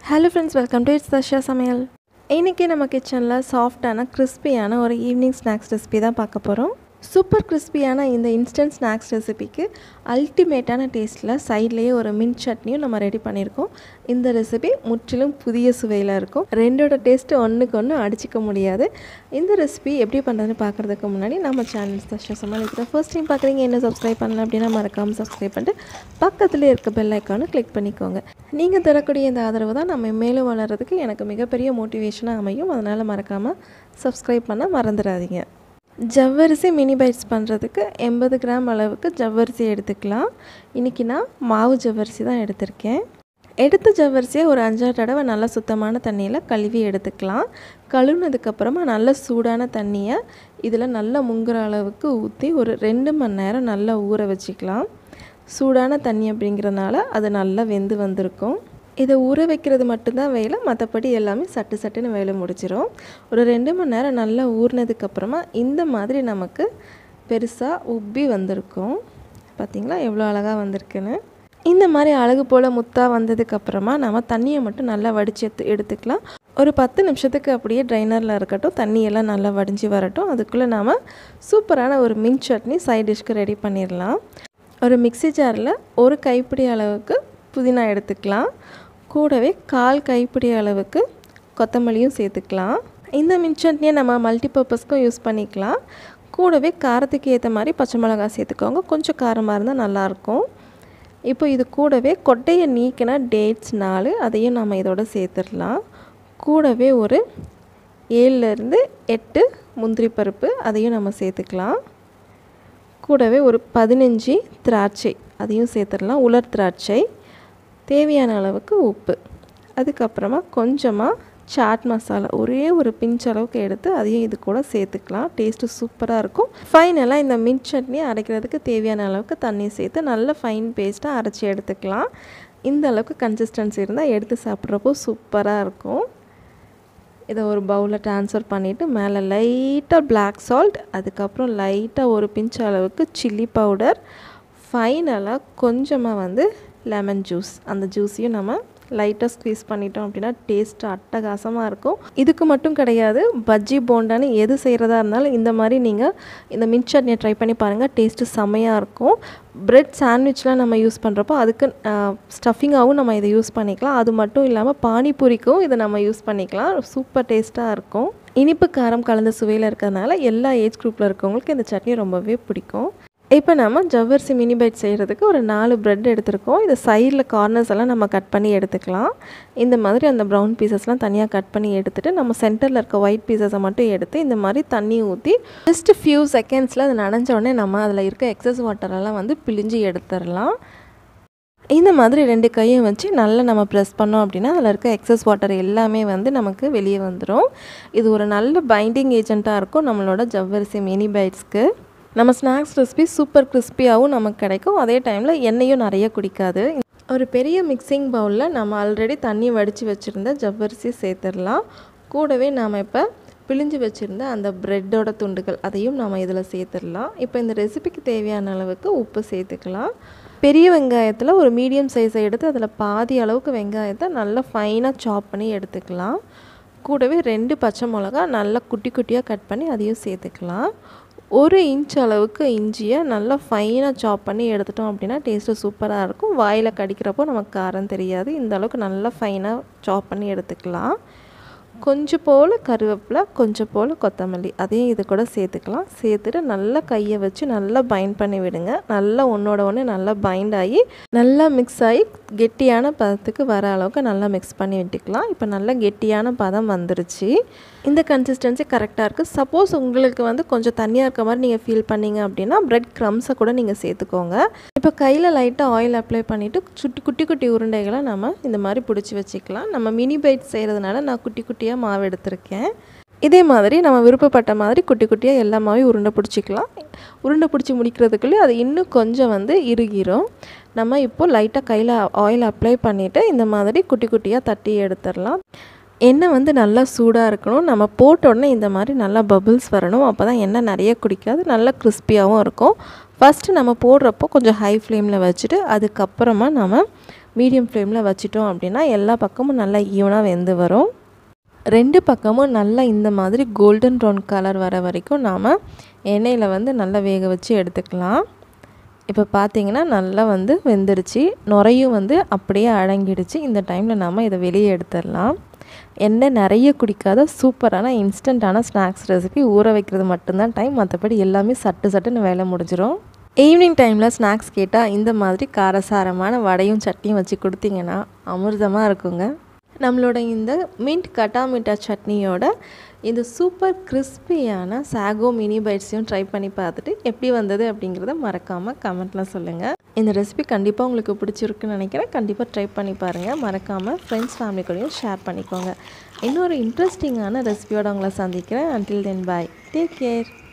hello friends welcome to it's Tasha சமையல் இன்றைக்கி நம்ம கிச்சனில் சாஃப்டான கிறிஸ்பியான ஒரு ஈவினிங் ஸ்நாக்ஸ் ரெசிபி தான் பார்க்க போகிறோம் சூப்பர் கிறிஸ்பியான இந்த இன்ஸ்டன்ட் ஸ்நாக்ஸ் ரெசிபிக்கு அல்டிமேட்டான டேஸ்ட்டில் சைட்லேயே ஒரு மின் சட்னியும் நம்ம ரெடி பண்ணியிருக்கோம் இந்த ரெசிபி முற்றிலும் புதிய சுவையில் இருக்கும் ரெண்டோட டேஸ்ட்டு ஒன்றுக்கு ஒன்று அடிச்சிக்க முடியாது இந்த ரெசிபி எப்படி பண்ணுறதுன்னு பார்க்குறதுக்கு முன்னாடி நம்ம சேனல் தஷா சமையல் இருக்கிற ஃபர்ஸ்ட் டைம் பார்க்குறீங்க என்ன சப்ஸ்கிரைப் பண்ணல அப்படின்னா மறக்காமல் சப்ஸ்கிரைப் பண்ணிட்டு பக்கத்தில் இருக்க பெல் ஐக்கானை கிளிக் பண்ணிக்கோங்க நீங்கள் தரக்கூடிய இந்த ஆதரவு தான் நம்ம மேலும் வளர்கிறதுக்கு எனக்கு மிகப்பெரிய மோட்டிவேஷனாக அமையும் அதனால் மறக்காமல் சப்ஸ்கிரைப் பண்ண மறந்துடாதீங்க ஜவ்வரிசி மினி பைட்ஸ் பண்ணுறதுக்கு எண்பது கிராம் அளவுக்கு ஜவ்வரிசி எடுத்துக்கலாம் இன்றைக்கி நான் மாவு ஜவ்வரிசி தான் எடுத்திருக்கேன் எடுத்த ஜவ்வரிசியை ஒரு அஞ்சாறு தடவை நல்லா சுத்தமான தண்ணியில் கழுவி எடுத்துக்கலாம் கழுவுனதுக்கப்புறமா நல்ல சூடான தண்ணியை இதில் நல்லா முங்குற அளவுக்கு ஊற்றி ஒரு ரெண்டு மணி நேரம் நல்லா ஊற வச்சுக்கலாம் சூடான தண்ணி அப்படிங்கிறனால அது நல்லா வெந்து வந்திருக்கும் இதை ஊற வைக்கிறது மட்டும்தான் வேலை மற்றபடி எல்லாமே சட்டு சட்டுன்னு வேலை முடிச்சிடும் ஒரு ரெண்டு மணி நேரம் நல்லா ஊறினதுக்கப்புறமா இந்த மாதிரி நமக்கு பெருசாக உப்பி வந்திருக்கும் பார்த்திங்களா எவ்வளோ அழகாக வந்திருக்குன்னு இந்த மாதிரி அழகு போல் முத்தாக வந்ததுக்கப்புறமா நம்ம தண்ணியை மட்டும் நல்லா வடித்து எடுத்து எடுத்துக்கலாம் ஒரு பத்து நிமிஷத்துக்கு அப்படியே ட்ரைனரில் இருக்கட்டும் தண்ணியெல்லாம் நல்லா வடிஞ்சு வரட்டும் அதுக்குள்ளே நாம் சூப்பரான ஒரு மின் சட்னி சைட் டிஷ்க்கு ரெடி பண்ணிடலாம் ஒரு மிக்சி ஜாரில் ஒரு கைப்பிடி அளவுக்கு புதினா எடுத்துக்கலாம் கூடவே கால் கைப்பிடி அளவுக்கு கொத்தமல்லியும் சேர்த்துக்கலாம் இந்த மின் சட்னியை நம்ம மல்டிபர்பஸ்க்கும் யூஸ் பண்ணிக்கலாம் கூடவே காரத்துக்கு ஏற்ற மாதிரி பச்சை மிளகாய் சேர்த்துக்கோங்க கொஞ்சம் காரமாக இருந்தால் நல்லாயிருக்கும் இப்போ இது கூடவே கொட்டையை நீக்கின டேட்ஸ் நாலு அதையும் நம்ம இதோட சேர்த்துடலாம் கூடவே ஒரு ஏழுலேருந்து எட்டு முந்திரி பருப்பு அதையும் நம்ம சேர்த்துக்கலாம் கூடவே ஒரு பதினஞ்சு திராட்சை அதையும் சேர்த்துடலாம் உலர் திராட்சை தேவையான அளவுக்கு உப்பு அதுக்கப்புறமா கொஞ்சமாக சாட் மசாலா ஒரே ஒரு பிஞ்ச் அளவுக்கு எடுத்து அதையும் இது கூட சேர்த்துக்கலாம் டேஸ்ட்டு சூப்பராக இருக்கும் ஃபைனலாக இந்த மின் சட்னி அரைக்கிறதுக்கு தேவையான அளவுக்கு தண்ணி சேர்த்து நல்ல ஃபைன் பேஸ்ட்டாக அரைச்சி எடுத்துக்கலாம் இந்த அளவுக்கு கன்சிஸ்டன்சி இருந்தால் எடுத்து சாப்பிட்றப்போ சூப்பராக இருக்கும் இதை ஒரு பவுலில் ட்ரான்ஸ்ஃபர் பண்ணிவிட்டு மேலே லைட்டாக பிளாக் சால்ட் அதுக்கப்புறம் லைட்டாக ஒரு பிஞ்ச் அளவுக்கு சில்லி பவுடர் ஃபைனலாக கொஞ்சமாக வந்து லெமன் ஜூஸ் அந்த ஜூஸையும் நம்ம லைட்டாக ஸ்க்வீஸ் பண்ணிட்டோம் அப்படின்னா டேஸ்ட் அட்டகாசமாக இருக்கும் இதுக்கு மட்டும் கிடையாது பஜ்ஜி போண்டான்னு எது செய்கிறதா இருந்தாலும் இந்த மாதிரி நீங்கள் இந்த மின் சட்னியை ட்ரை பண்ணி பாருங்கள் டேஸ்ட்டு செம்மையாக இருக்கும் ப்ரெட் சாண்ட்விச்லாம் நம்ம யூஸ் பண்ணுறப்போ அதுக்கு ஸ்டஃபிங்காகவும் நம்ம இதை யூஸ் பண்ணிக்கலாம் அது மட்டும் இல்லாமல் பானிபூரிக்கும் இதை நம்ம யூஸ் பண்ணிக்கலாம் சூப்பர் டேஸ்ட்டாக இருக்கும் இனிப்பு காரம் கலந்த சுவையில் இருக்கிறதுனால எல்லா ஏஜ் குரூப்பில் இருக்கவங்களுக்கு இந்த சட்னி ரொம்பவே பிடிக்கும் இப்போ நம்ம ஜவ்வரிசி மினி பைட் செய்கிறதுக்கு ஒரு நாலு ப்ரெட் எடுத்திருக்கோம் இதை சைடில் கார்னர்ஸ் எல்லாம் நம்ம கட் பண்ணி எடுத்துக்கலாம் இந்த மாதிரி அந்த ப்ரௌன் பீசஸ்லாம் தனியாக கட் பண்ணி எடுத்துகிட்டு நம்ம சென்டரில் இருக்க ஒயிட் பீசஸை மட்டும் எடுத்து இந்த மாதிரி தண்ணி ஊற்றி ஜஸ்ட் ஃபியூ செகண்ட்ஸில் அது நனைஞ்ச உடனே நம்ம அதில் இருக்க எக்ஸஸ் வாட்டரெல்லாம் வந்து பிழிஞ்சு எடுத்துடலாம் இந்த மாதிரி ரெண்டு கையும் வச்சு நல்லா நம்ம ப்ரெஸ் பண்ணோம் அப்படின்னா அதில் இருக்க எக்ஸஸ் வாட்டர் எல்லாமே வந்து நமக்கு வெளியே வந்துடும் இது ஒரு நல்ல பைண்டிங் ஏஜெண்ட்டாக இருக்கும் நம்மளோட ஜவ்வரிசி மினி பைட்ஸ்க்கு நம்ம ஸ்நாக்ஸ் ரெசிபி சூப்பர் கிறிஸ்பியாகவும் நமக்கு கிடைக்கும் அதே டைமில் எண்ணெயும் நிறைய குடிக்காது ஒரு பெரிய மிக்சிங் பவுலில் நம்ம ஆல்ரெடி தண்ணி வடித்து வச்சுருந்த ஜவ்வரிசி சேர்த்துடலாம் கூடவே நாம் இப்போ பிழிஞ்சு வச்சுருந்த அந்த ப்ரெட்டோட துண்டுகள் அதையும் நம்ம இதில் சேர்த்துடலாம் இப்போ இந்த ரெசிபிக்கு தேவையான அளவுக்கு உப்பு சேர்த்துக்கலாம் பெரிய வெங்காயத்தில் ஒரு மீடியம் சைஸை எடுத்து அதில் பாதி அளவுக்கு வெங்காயத்தை நல்லா ஃபைனாக சாப் பண்ணி எடுத்துக்கலாம் கூடவே ரெண்டு பச்சை மிளகா நல்லா குட்டி குட்டியாக கட் பண்ணி அதையும் சேர்த்துக்கலாம் ஒரு இன்ச் அளவுக்கு இஞ்சியை நல்லா ஃபைனாக சாப் பண்ணி எடுத்துட்டோம் அப்படின்னா டேஸ்ட்டு சூப்பராக இருக்கும் வாயில் கடிக்கிறப்போ நமக்கு காரம் தெரியாது இந்த அளவுக்கு நல்லா ஃபைனாக சாப் பண்ணி எடுத்துக்கலாம் கொஞ்சம் போல் கருவேப்பிலை கொஞ்சம் போல் கொத்தமல்லி அதையும் இது கூட சேர்த்துக்கலாம் சேர்த்துட்டு நல்லா கையை வச்சு நல்லா பைண்ட் பண்ணி விடுங்க நல்லா ஒன்றோட ஒன்று நல்லா பைண்ட் ஆகி நல்லா மிக்ஸ் ஆகி கெட்டியான பதத்துக்கு வர அளவுக்கு நல்லா மிக்ஸ் பண்ணி விட்டுக்கலாம் இப்போ நல்லா கெட்டியான பதம் வந்துருச்சு இந்த கன்சிஸ்டன்சி கரெக்டாக இருக்குது சப்போஸ் உங்களுக்கு வந்து கொஞ்சம் தண்ணியாக இருக்க மாதிரி நீங்கள் ஃபீல் பண்ணீங்க அப்படின்னா ப்ரெட் க்ரம்ஸை கூட நீங்கள் சேர்த்துக்கோங்க இப்போ கையில் லைட்டாக ஆயில் அப்ளை பண்ணிவிட்டு சுட்டி குட்டி குட்டி உருண்டைகளை நம்ம இந்த மாதிரி பிடிச்சி வச்சுக்கலாம் நம்ம மினி பைட் செய்கிறதுனால நான் குட்டி குட்டியாக மாவு எடுத்திருக்கேன் இதே மாதிரி நம்ம விருப்பப்பட்ட மாதிரி குட்டி குட்டியாக எல்லா மாவையும் உருண்டை பிடிச்சிக்கலாம் உருண்டை பிடிச்சி முடிக்கிறதுக்குள்ளே அது இன்னும் கொஞ்சம் வந்து இறுகிரும் நம்ம இப்போது லைட்டாக கையில் ஆயில் அப்ளை பண்ணிவிட்டு இந்த மாதிரி குட்டி குட்டியாக தட்டி எடுத்துடலாம் எண்ணெய் வந்து நல்லா சூடாக இருக்கணும் நம்ம போட்ட உடனே இந்த மாதிரி நல்லா பபிள்ஸ் வரணும் அப்போ தான் எண்ணெய் நிறைய குடிக்காது நல்லா கிறிஸ்பியாகவும் இருக்கும் ஃபஸ்ட்டு நம்ம போடுறப்போ கொஞ்சம் ஹை ஃப்ளேமில் வச்சுட்டு அதுக்கப்புறமா நம்ம மீடியம் ஃப்ளேமில் வச்சிட்டோம் அப்படின்னா எல்லா பக்கமும் நல்லா ஈவனாக வெந்து வரும் ரெண்டு பக்கமும் நல்லா இந்த மாதிரி கோல்டன் ப்ரௌன் கலர் வர வரைக்கும் நாம் எண்ணெயில் வந்து நல்லா வேக வச்சு எடுத்துக்கலாம் இப்போ பார்த்தீங்கன்னா நல்லா வந்து வெந்துருச்சு நுரையும் வந்து அப்படியே அடங்கிடுச்சு இந்த டைமில் நாம் இதை வெளியே எடுத்துடலாம் எண்ணெய் நிறைய குடிக்காத சூப்பரான இன்ஸ்டண்ட்டான ஸ்நாக்ஸ் ரெசிபி ஊற வைக்கிறது மட்டும்தான் டைம் மற்றபடி எல்லாமே சட்டு சட்டுன்னு வேலை முடிஞ்சிடும் ஈவினிங் டைமில் ஸ்நாக்ஸ் கேட்டால் இந்த மாதிரி காரசாரமான வடையும் சட்னியும் வச்சு கொடுத்தீங்கன்னா அமிர்தமாக இருக்குங்க நம்மளோட இந்த மின்ட் கட்டா மிட்டா சட்னியோட இந்த சூப்பர் கிறிஸ்பியான சாகோ மினி பைட்ஸையும் ட்ரை பண்ணி பார்த்துட்டு எப்படி வந்தது அப்படிங்கிறத மறக்காமல் கமெண்ட்டில் சொல்லுங்கள் இந்த ரெசிபி கண்டிப்பாக உங்களுக்கு பிடிச்சிருக்குன்னு நினைக்கிறேன் கண்டிப்பாக ட்ரை பண்ணி பாருங்கள் மறக்காமல் ஃப்ரெண்ட்ஸ் ஃபேமிலி கூடயும் ஷேர் பண்ணிக்கோங்க இன்னொரு இன்ட்ரெஸ்டிங்கான ரெசிபியோட உங்களை சந்திக்கிறேன் until then bye take care